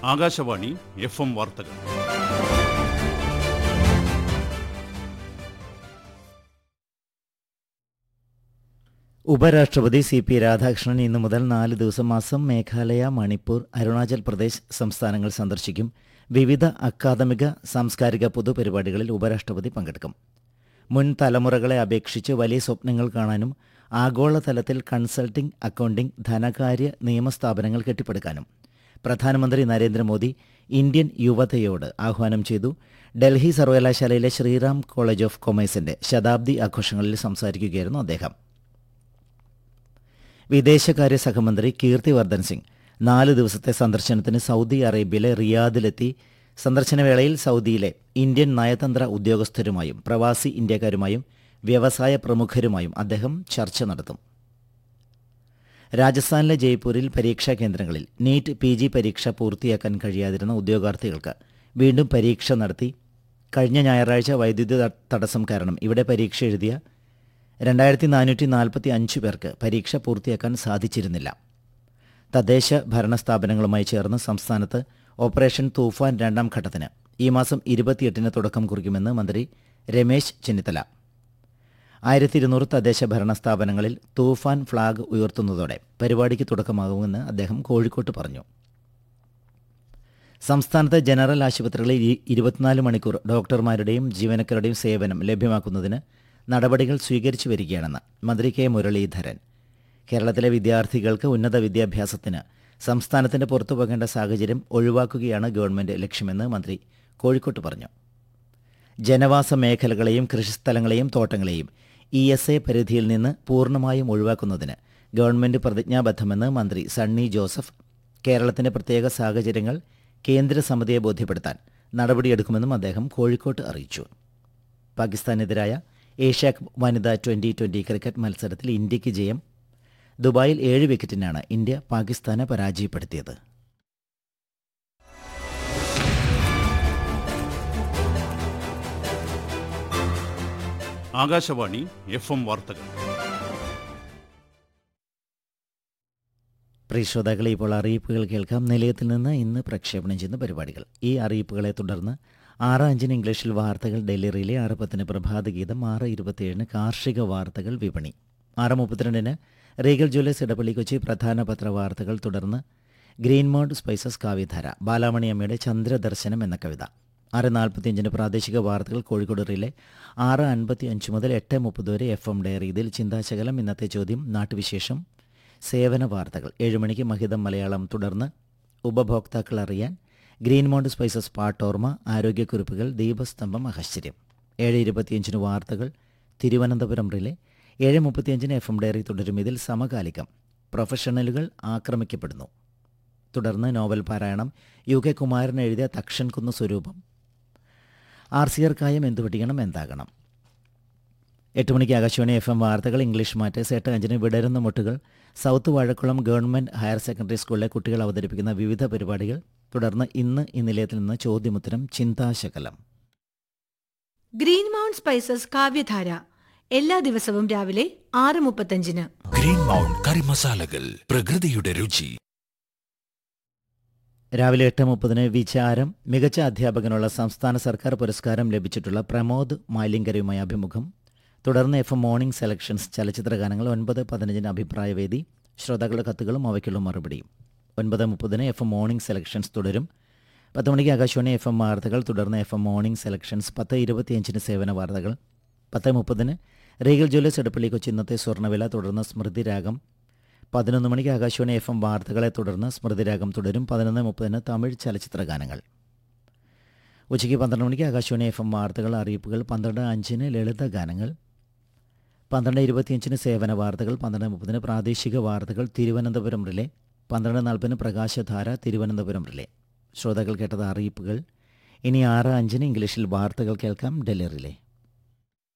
Akashvani F M വാർത്തകൾ ഉപരാഷ്ട്രപതി C P Radhakrishnan ഇന്നു മുതൽ നാല് ദിവസം അസം മേഘാലയ മണിപ്പൂർ അരുണാചൽ പ്രദേശ് സംസ്ഥാനങ്ങൾ സന്ദർശിക്കും വിവിധ അക്കാദമിക സാംസ്കാരിക പൊതുപരിപാടികളിൽ ഉപരാഷ്ട്രപതി പങ്കെടുക്കും മുൻ തലമുറകളെ അപേക്ഷിച്ച് വലിയ സ്വപ്നങ്ങൾ കാണാനും ആഗോളതലത്തിൽ കൺസൾട്ടിംഗ് അക്കൗണ്ടിംഗ് ധനകാര്യ നിയമസ്ഥാപനങ്ങൾ കെട്ടിപ്പടുക്കാനും പ്രധാനമന്ത്രി നരേന്ദ്രമോദി ഇന്ത്യൻ യുവതയോട് ആഹ്വാനം ചെയ്തു ഡൽഹി സർവകലാശാലയിലെ ശ്രീറാം കോളേജ് ഓഫ് കൊമേഴ്സിന്റെ ശതാബ്ദി ആഘോഷങ്ങളിൽ സംസാരിക്കുകയായിരുന്നു അദ്ദേഹം വിദേശകാര്യ സഹമന്ത്രി കീർത്തിവർദ്ധൻ സിംഗ് നാല് ദിവസത്തെ സന്ദർശനത്തിന് സൗദി അറേബ്യയിലെ റിയാദിലെത്തി സന്ദർശനവേളയിൽ സൗദിയിലെ ഇന്ത്യൻ നയതന്ത്ര ഉദ്യോഗസ്ഥരുമായും പ്രവാസി ഇന്ത്യക്കാരുമായും വ്യവസായ പ്രമുഖരുമായും അദ്ദേഹം ചർച്ച നടത്തും രാജസ്ഥാനിലെ ജയ്പൂരിൽ പരീക്ഷാ കേന്ദ്രങ്ങളിൽ നീറ്റ് പി ജി പരീക്ഷ പൂർത്തിയാക്കാൻ കഴിയാതിരുന്ന ഉദ്യോഗാർത്ഥികൾക്ക് വീണ്ടും പരീക്ഷ നടത്തി കഴിഞ്ഞ ഞായറാഴ്ച വൈദ്യുതി ത- തടസ്സം കാരണം ഇവിടെ പരീക്ഷ എഴുതിയ രണ്ടായിരത്തി നാനൂറ്റി നാൽപ്പത്തി അഞ്ച് പേർക്ക് പരീക്ഷ പൂർത്തിയാക്കാൻ സാധിച്ചിരുന്നില്ല തദ്ദേശ ഭരണ സ്ഥാപനങ്ങളുമായി ചേർന്ന് സംസ്ഥാനത്ത് ഓപ്പറേഷൻ തൂഫാൻ രണ്ടാം ഘട്ടത്തിന് ഈ മാസം ഇരുപത്തിയെട്ടിന് തുടക്കം കുറിക്കുമെന്ന് മന്ത്രി രമേശ് ചെന്നിത്തല ആയിരത്തി ഇരുന്നൂറ് തദ്ദേശ ഭരണ സ്ഥാപനങ്ങളിൽ തൂഫാൻ ഫ്ളാഗ് ഉയർത്തുന്നതോടെ പരിപാടിക്ക് തുടക്കമാകുമെന്ന് അദ്ദേഹം കോഴിക്കോട്ട് പറഞ്ഞു സംസ്ഥാനത്തെ ജനറൽ ആശുപത്രികളിൽ ഇ- ഇരുപത്തിനാല് മണിക്കൂർ ഡോക്ടർമാരുടെയും ജീവനക്കാരുടെയും സേവനം ലഭ്യമാക്കുന്നതിന് നടപടികൾ സ്വീകരിച്ചു വരികയാണെന്ന് മന്ത്രി കെ മുരളീധരൻ കേരളത്തിലെ വിദ്യാർത്ഥികൾക്ക് ഉന്നത വിദ്യാഭ്യാസത്തിന് സംസ്ഥാനത്തിന്റെ പുറത്തു പോകേണ്ട സാഹചര്യം ഒഴിവാക്കുകയാണ് ഗവൺമെന്റ് ലക്ഷ്യമെന്ന് മന്ത്രി കോഴിക്കോട്ട് പറഞ്ഞു ജനവാസ മേഖലകളെയും കൃഷിസ്ഥലങ്ങളെയും തോട്ടങ്ങളെയും ഇ എസ് എ പരിധിയിൽ നിന്ന് പൂർണ്ണമായും ഒഴിവാക്കുന്നതിന് ഗവൺമെന്റ് പ്രതിജ്ഞാബദ്ധമെന്ന് മന്ത്രി സണ്ണി ജോസഫ് കേരളത്തിന്റെ പ്രത്യേക സാഹചര്യങ്ങൾ കേന്ദ്ര സമിതിയെ ബോധ്യപ്പെടുത്താൻ നടപടിയെടുക്കുമെന്നും അദ്ദേഹം കോഴിക്കോട്ട് അറിയിച്ചു പാകിസ്ഥാനെതിരായ ഏഷ്യ കപ്പ് വനിതാ ട്വന്റി ട്വന്റി ക്രിക്കറ്റ് മത്സരത്തിൽ ഇന്ത്യയ്ക്ക് ജയം ദുബായിൽ ഏഴ് വിക്കറ്റിനാണ് ഇന്ത്യ പാകിസ്ഥാനെ പരാജയപ്പെടുത്തിയത് ആകാശവാണി എഫ് എം വാർത്തകൾ പ്രിയ ശ്രോതാക്കളെ ഇപ്പോൾ അറിയിപ്പുകൾ കേൾക്കാം നിലയത്തിൽ നിന്ന് ഇന്ന് പ്രക്ഷേപണം ചെയ്യുന്ന പരിപാടികൾ ഈ അറിയിപ്പുകളെ തുടർന്ന് ആറ് അഞ്ചിന് ഇംഗ്ലീഷിൽ വാർത്തകൾ ഡെലിറിയിലെ ആറ് പത്തിന് പ്രഭാതഗീതം ആറ് ഇരുപത്തിയേഴിന് കാർഷിക വാർത്തകൾ വിപണി ആറ് മുപ്പത്തിരണ്ടിന് റീഗൽ ജ്വല്ലേഴ്സ് ഇടപ്പള്ളി കൊച്ചി പ്രധാന പത്രവാർത്തകൾ തുടർന്ന് ഗ്രീൻ മൗണ്ട് സ്പൈസസ് കാവ്യധാര ബാലാമണി അമ്മയുടെ ചന്ദ്രദർശനം എന്ന കവിത ആറ് നാൽപ്പത്തിയഞ്ചിന് പ്രാദേശിക വാർത്തകൾ കോഴിക്കോട് റിലെ ആറ് അൻപത്തി അഞ്ച് മുതൽ എട്ട് മുപ്പത് വരെ എഫ് എം ഡയറി ഇതിൽ ചിന്താശകലം ഇന്നത്തെ ചോദ്യം നാട്ടുവിശേഷം സേവന വാർത്തകൾ ഏഴുമണിക്ക് മഹിതം മലയാളം തുടർന്ന് ഉപഭോക്താക്കൾ അറിയാൻ ഗ്രീൻ മൗണ്ട് സ്പൈസസ് പാട്ടോർമ ആരോഗ്യക്കുറിപ്പുകൾ ദീപസ്തംഭം അഹശ്ചര്യം ഏഴ് ഇരുപത്തിയഞ്ചിന് വാർത്തകൾ തിരുവനന്തപുരം റിലെ ഏഴ് മുപ്പത്തിയഞ്ചിന് എഫ് എം ഡയറി തുടരും ഇതിൽ സമകാലികം പ്രൊഫഷണലുകൾ ആക്രമിക്കപ്പെടുന്നു തുടർന്ന് നോവൽ പാരായണം യു കെ കുമാരൻ എഴുതിയ തക്ഷൻ കുന്ന് സ്വരൂപം ആർ സി ആർക്കായും എന്തു പഠിക്കണം എന്താകണം എട്ട് മണിക്ക് ആകാശവാണി എഫ് എം വാർത്തകൾ ഇംഗ്ലീഷ് മാറ്റേഴ്സ് എട്ട് അഞ്ചിന് വിടരുന്ന മുട്ടുകൾ south Vazhakkulam government higher secondary സ്കൂളിലെ കുട്ടികൾ അവതരിപ്പിക്കുന്ന വിവിധ പരിപാടികൾ തുടർന്ന് ഇന്ന് ഈ നിലയത്തിൽ നിന്ന് ചോദ്യമുത്തരം ചിന്താശകലം ഗ്രീൻ മൗണ്ട് സ്പൈസസ് കാവ്യധാര എല്ലാ ദിവസവും രാവിലെ ആറ് മുപ്പത്തഞ്ചിന് ഗ്രീൻ മൗണ്ട് കറി മസാലകൾ പ്രകൃതിയുടെ രുചി രാവിലെ എട്ട് മുപ്പതിന് വിചാരം മികച്ച അധ്യാപകനുള്ള സംസ്ഥാന സർക്കാർ പുരസ്കാരം ലഭിച്ചിട്ടുള്ള പ്രമോദ് മാലിങ്കരയുമായി അഭിമുഖം തുടർന്ന് എഫ് എം മോർണിംഗ് സെലക്ഷൻസ് ചലച്ചിത്ര ഗാനങ്ങൾ ഒൻപത് പതിനഞ്ചിന് അഭിപ്രായവേദി ശ്രോതാക്കളുടെ കത്തുകളും അവയ്ക്കുള്ള മറുപടിയും ഒൻപത് മുപ്പതിന് എഫ് എം മോർണിംഗ് സെലക്ഷൻസ് തുടരും പത്ത് മണിക്ക് ആകാശവാണി എഫ് എം വാർത്തകൾ തുടർന്ന് എഫ് എം മോർണിംഗ് സെലക്ഷൻസ് പത്ത് ഇരുപത്തിയഞ്ചിന് സേവന വാർത്തകൾ പത്ത് മുപ്പതിന് റീഗൽ ജ്വല്ലേഴ്സ് എടുപ്പള്ളി കൊച്ചി ഇന്നത്തെ സ്വർണ്ണവില തുടർന്ന് സ്മൃതി രാഗം പതിനൊന്ന് മണിക്ക് ആകാശവാണി എഫ് എം വാർത്തകളെ തുടർന്ന് സ്മൃതിരാഗം തുടരും പതിനൊന്ന് മുപ്പതിന് തമിഴ് ചലച്ചിത്ര ഗാനങ്ങൾ ഉച്ചയ്ക്ക് പന്ത്രണ്ട് മണിക്ക് ആകാശവാണി എഫ് എം വാർത്തകൾ അറിയിപ്പുകൾ പന്ത്രണ്ട് അഞ്ചിന് ലളിത ഗാനങ്ങൾ പന്ത്രണ്ട് ഇരുപത്തിയഞ്ചിന് സേവന വാർത്തകൾ പന്ത്രണ്ട് മുപ്പതിന് പ്രാദേശിക വാർത്തകൾ തിരുവനന്തപുരം റിലേ പന്ത്രണ്ട് നാൽപ്പതിന് പ്രകാശധാര തിരുവനന്തപുരം റിലേ ശ്രോതാക്കൾ കേട്ടത് അറിയിപ്പുകൾ ഇനി ആറ് അഞ്ചിന് ഇംഗ്ലീഷിൽ വാർത്തകൾ കേൾക്കാം ഡൽഹി റിലേ